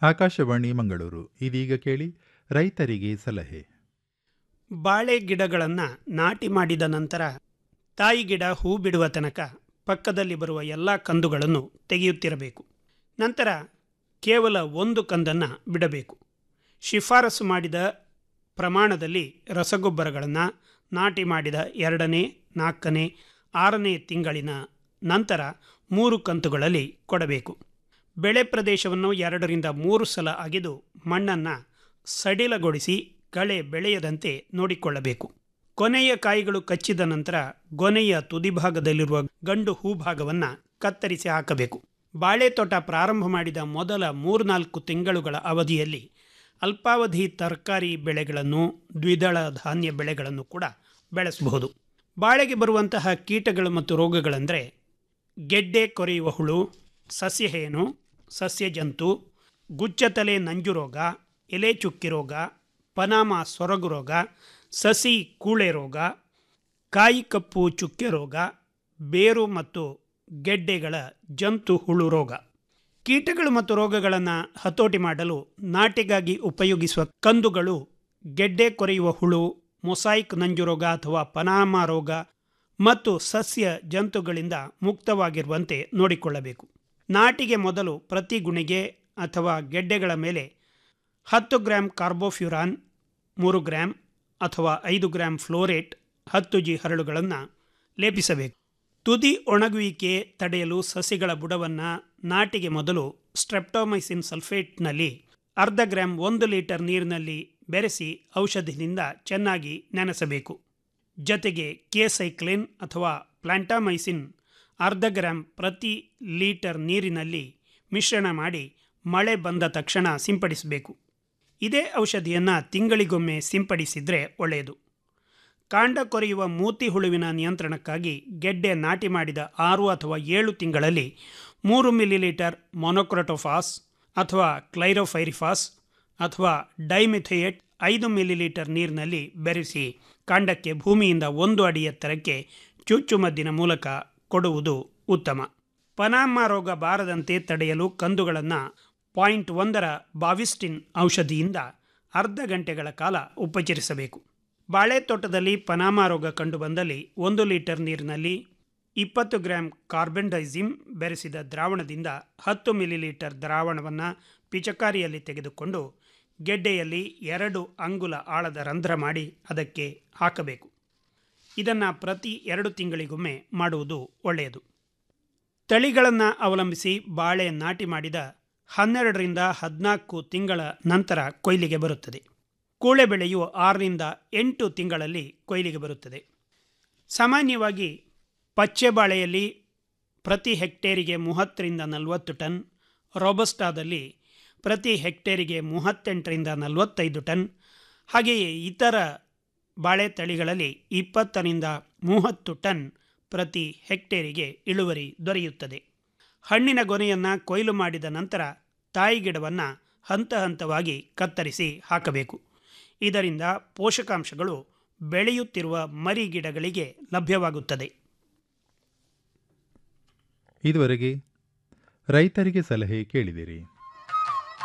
ಆಕಾಶವಾಣಿ ಮಂಗಳೂರು ಇದೀಗ ಕೇಳಿ ರೈತರಿಗೆ ಸಲಹೆ ಬಾಳೆ ಗಿಡಗಳನ್ನು ನಾಟಿ ಮಾಡಿದ ನಂತರ ತಾಯಿ ಗಿಡ ಹೂ ಬಿಡುವ ತನಕ ಪಕ್ಕದಲ್ಲಿ ಬರುವ ಎಲ್ಲ ಕಂದುಗಳನ್ನು ತೆಗೆಯುತ್ತಿರಬೇಕು ನಂತರ ಕೇವಲ ಒಂದು ಕಂದನ್ನು ಬಿಡಬೇಕು ಶಿಫಾರಸು ಮಾಡಿದ ಪ್ರಮಾಣದಲ್ಲಿ ರಸಗೊಬ್ಬರಗಳನ್ನು ನಾಟಿ ಮಾಡಿದ ಎರಡನೇ ನಾಲ್ಕನೇ ಆರನೇ ತಿಂಗಳಿನ ನಂತರ ಮೂರು ಕಂತುಗಳಲ್ಲಿ ಕೊಡಬೇಕು ಬೆಳೆ ಪ್ರದೇಶವನ್ನು ಎರಡರಿಂದ ಮೂರು ಸಲ ಅಗೆದು ಮಣ್ಣನ್ನು ಸಡಿಲಗೊಳಿಸಿ ಕಳೆ ಬೆಳೆಯದಂತೆ ನೋಡಿಕೊಳ್ಳಬೇಕು ಕೊನೆಯ ಕಾಯಿಗಳು ಕಚ್ಚಿದ ನಂತರ ಗೊನೆಯ ತುದಿಭಾಗದಲ್ಲಿರುವ ಗಂಡು ಹೂಭಾಗವನ್ನು ಕತ್ತರಿಸಿ ಹಾಕಬೇಕು ಬಾಳೆ ತೋಟ ಪ್ರಾರಂಭ ಮಾಡಿದ ಮೊದಲ ಮೂರ್ನಾಲ್ಕು ತಿಂಗಳುಗಳ ಅವಧಿಯಲ್ಲಿ ಅಲ್ಪಾವಧಿ ತರಕಾರಿ ಬೆಳೆಗಳನ್ನು ದ್ವಿದಳ ಧಾನ್ಯ ಬೆಳೆಗಳನ್ನು ಕೂಡ ಬೆಳೆಸಬಹುದು ಬಾಳೆಗೆ ಬರುವಂತಹ ಕೀಟಗಳು ಮತ್ತು ರೋಗಗಳೆಂದರೆ ಗೆಡ್ಡೆ ಕೊರೆಯುವ ಹುಳು ಸಸ್ಯಹೇನು ಸಸ್ಯಜಂತು ಗುಚ್ಚತಲೆ ನಂಜು ರೋಗ ಎಲೆ ಚುಕ್ಕಿ ರೋಗ ಪನಾಮ ಸೊರಗು ರೋಗ ಸಸಿ ಕೂಳೆ ರೋಗ ಕಾಯಿ ಕಪ್ಪು ಚುಕ್ಕೆ ರೋಗ ಬೇರು ಮತ್ತು ಗೆಡ್ಡೆಗಳ ಜಂತು ಹುಳು ರೋಗ ಕೀಟಗಳು ಮತ್ತು ರೋಗಗಳನ್ನು ಹತೋಟಿ ಮಾಡಲು ನಾಟಿಗಾಗಿ ಉಪಯೋಗಿಸುವ ಕಂದುಗಳು ಗೆಡ್ಡೆ ಕೊರೆಯುವ ಹುಳು ಮೊಸಾಯಿಕ್ ನಂಜು ರೋಗ ಅಥವಾ ಪನಾಮ ರೋಗ ಮತ್ತು ಸಸ್ಯ ಜಂತುಗಳಿಂದ ಮುಕ್ತವಾಗಿರುವಂತೆ ನೋಡಿಕೊಳ್ಳಬೇಕು ನಾಟಿಗೆ ಮೊದಲು ಪ್ರತಿ ಗುಣಿಗೆ ಅಥವಾ ಗೆಡ್ಡೆಗಳ ಮೇಲೆ ಹತ್ತು ಗ್ರಾಂ ಕಾರ್ಬೋಫ್ಯುರಾನ್ ಮೂರು ಗ್ರಾಂ ಅಥವಾ ಐದು ಗ್ರಾಂ ಫ್ಲೋರೇಟ್ ಹತ್ತು ಜಿ ಹರಳುಗಳನ್ನು ಲೇಪಿಸಬೇಕು ತುದಿ ಒಣಗುವಿಕೆ ತಡೆಯಲು ಸಸಿಗಳ ಬುಡವನ್ನು ನಾಟಿಗೆ ಮೊದಲು ಸ್ಟ್ರೆಪ್ಟೋಮೈಸಿನ್ ಸಲ್ಫೇಟ್ನಲ್ಲಿ ಅರ್ಧ ಗ್ರಾಂ ಒಂದು ಲೀಟರ್ ನೀರಿನಲ್ಲಿ ಬೆರೆಸಿ ಔಷಧಿನಿಂದ ಚೆನ್ನಾಗಿ ನೆನೆಸಬೇಕು ಜತೆಗೆ ಕೇಸೈಕ್ಲಿನ್ ಅಥವಾ ಪ್ಲಾಂಟಾಮೈಸಿನ್ ಅರ್ಧ ಗ್ರಾಂ ಪ್ರತಿ ಲೀಟರ್ ನೀರಿನಲ್ಲಿ ಮಿಶ್ರಣ ಮಾಡಿ ಮಳೆ ಬಂದ ತಕ್ಷಣ ಸಿಂಪಡಿಸಬೇಕು ಇದೇ ಔಷಧಿಯನ್ನು ತಿಂಗಳಿಗೊಮ್ಮೆ ಸಿಂಪಡಿಸಿದರೆ ಒಳ್ಳೆಯದು ಕಾಂಡ ಕೊರೆಯುವ ಮೂತಿ ಹುಳುವಿನ ನಿಯಂತ್ರಣಕ್ಕಾಗಿ ಗೆಡ್ಡೆ ನಾಟಿ ಮಾಡಿದ ಆರು ಅಥವಾ ಏಳು ತಿಂಗಳಲ್ಲಿ ಮೂರು ಮಿಲಿಲೀಟರ್ ಮೊನೊಕ್ರೊಟೊಫಾಸ್ ಅಥವಾ ಕ್ಲೈರೋಫೈರಿಫಾಸ್ ಅಥವಾ ಡೈಮಿಥಿಯೇಟ್ ಐದು ಮಿಲಿಲೀಟರ್ ನೀರಿನಲ್ಲಿ ಬೆರೆಸಿ ಕಾಂಡಕ್ಕೆ ಭೂಮಿಯಿಂದ ಒಂದು ಅಡಿ ಎತ್ತರಕ್ಕೆ ಚುಚ್ಚುಮದ್ದಿನ ಮೂಲಕ ಕೊಡುವುದು ಉತ್ತಮ ಪನಾಮ ರೋಗ ಬಾರದಂತೆ ತಡೆಯಲು ಕಂದುಗಳನ್ನು ಪಾಯಿಂಟ್ ಒಂದರ ಬಾವಿಸ್ಟಿನ್ ಔಷಧಿಯಿಂದ ಅರ್ಧ ಗಂಟೆಗಳ ಕಾಲ ಉಪಚರಿಸಬೇಕು ಬಾಳೆ ತೋಟದಲ್ಲಿ ಪನಾಮ ರೋಗ ಕಂಡುಬಂದಲ್ಲಿ ಒಂದು ಲೀಟರ್ ನೀರಿನಲ್ಲಿ ಇಪ್ಪತ್ತು ಗ್ರಾಂ ಕಾರ್ಬೆಂಡೈಸಿಮ್ ಬೆರೆಸಿದ ದ್ರಾವಣದಿಂದ ಹತ್ತು ಮಿಲಿಲೀಟರ್ ದ್ರಾವಣವನ್ನು ಪಿಚಕಾರಿಯಲ್ಲಿ ತೆಗೆದುಕೊಂಡು ಗೆಡ್ಡೆಯಲ್ಲಿ ಎರಡು ಅಂಗುಲ ಆಳದ ರಂಧ್ರ ಮಾಡಿ ಅದಕ್ಕೆ ಹಾಕಬೇಕು ಇದನ್ನು ಪ್ರತಿ ಎರಡು ತಿಂಗಳಿಗೊಮ್ಮೆ ಮಾಡುವುದು ಒಳ್ಳೆಯದು ತಳಿಗಳನ್ನು ಅವಲಂಬಿಸಿ ಬಾಳೆ ನಾಟಿ ಮಾಡಿದ ಹನ್ನೆರಡರಿಂದ ಹದಿನಾಲ್ಕು ತಿಂಗಳ ನಂತರ ಕೊಯ್ಲಿಗೆ ಬರುತ್ತದೆ ಕೂಳೆ ಬೆಳೆಯು ಆರರಿಂದ ಎಂಟು ತಿಂಗಳಲ್ಲಿ ಕೊಯ್ಲಿಗೆ ಬರುತ್ತದೆ ಸಾಮಾನ್ಯವಾಗಿ ಪಚ್ಚೆ ಬಾಳೆಯಲ್ಲಿ ಪ್ರತಿ ಹೆಕ್ಟೇರಿಗೆ ಮೂವತ್ತರಿಂದ ನಲವತ್ತು ಟನ್ ರೋಬಸ್ಟಾದಲ್ಲಿ ಪ್ರತಿ ಹೆಕ್ಟೇರಿಗೆ ಮೂವತ್ತೆಂಟರಿಂದ ನಲವತ್ತೈದು ಟನ್ ಹಾಗೆಯೇ ಇತರ ಬಾಳೆ ತಳಿಗಳಲ್ಲಿ ಇಪ್ಪತ್ತರಿಂದ ಮೂವತ್ತು ಟನ್ ಪ್ರತಿ ಹೆಕ್ಟೇರಿಗೆ ಇಳುವರಿ ದೊರೆಯುತ್ತದೆ ಹಣ್ಣಿನ ಗೊನೆಯನ್ನು ಕೊಯ್ಲು ಮಾಡಿದ ನಂತರ ತಾಯಿ ಗಿಡವನ್ನು ಹಂತ ಹಂತವಾಗಿ ಕತ್ತರಿಸಿ ಹಾಕಬೇಕು ಇದರಿಂದ ಪೋಷಕಾಂಶಗಳು ಬೆಳೆಯುತ್ತಿರುವ ಮರಿ ಗಿಡಗಳಿಗೆ ಲಭ್ಯವಾಗುತ್ತದೆ ಇದುವರೆಗೆ ರೈತರಿಗೆ ಸಲಹೆ ಕೇಳಿದಿರಿ